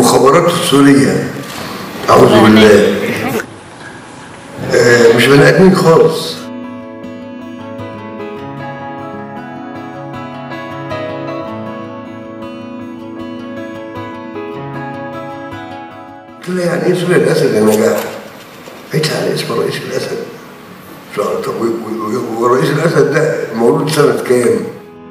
المخابرات السورية أعوذ بالله آه، مش بني آدمين خالص قلت له يعني ايه سوريا الاسد يا نجاح؟ قلت له يعني اسمه رئيس الاسد قلت له طب و- و- ورئيس الاسد ده مولود سنه كام؟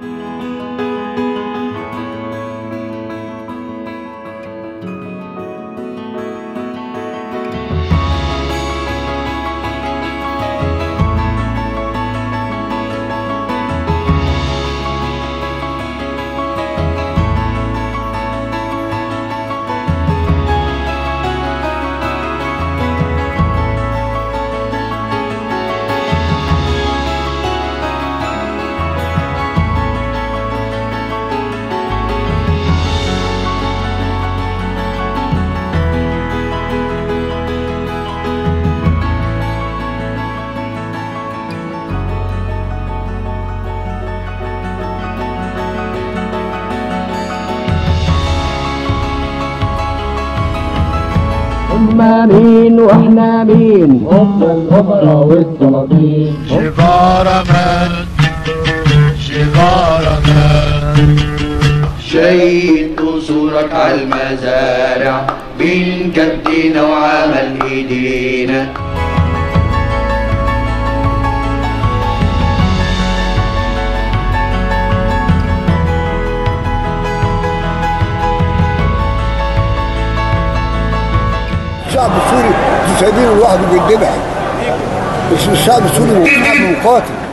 هما مين واحنا مين هم الأمراء والسلاطين شفارة من شفارة من شيد قصورك على المزارع بين كدينا وعمل ايدينا الشعب السوري مش سايبينه لوحده بيدبح مش الشعب السوري شعب مقاتل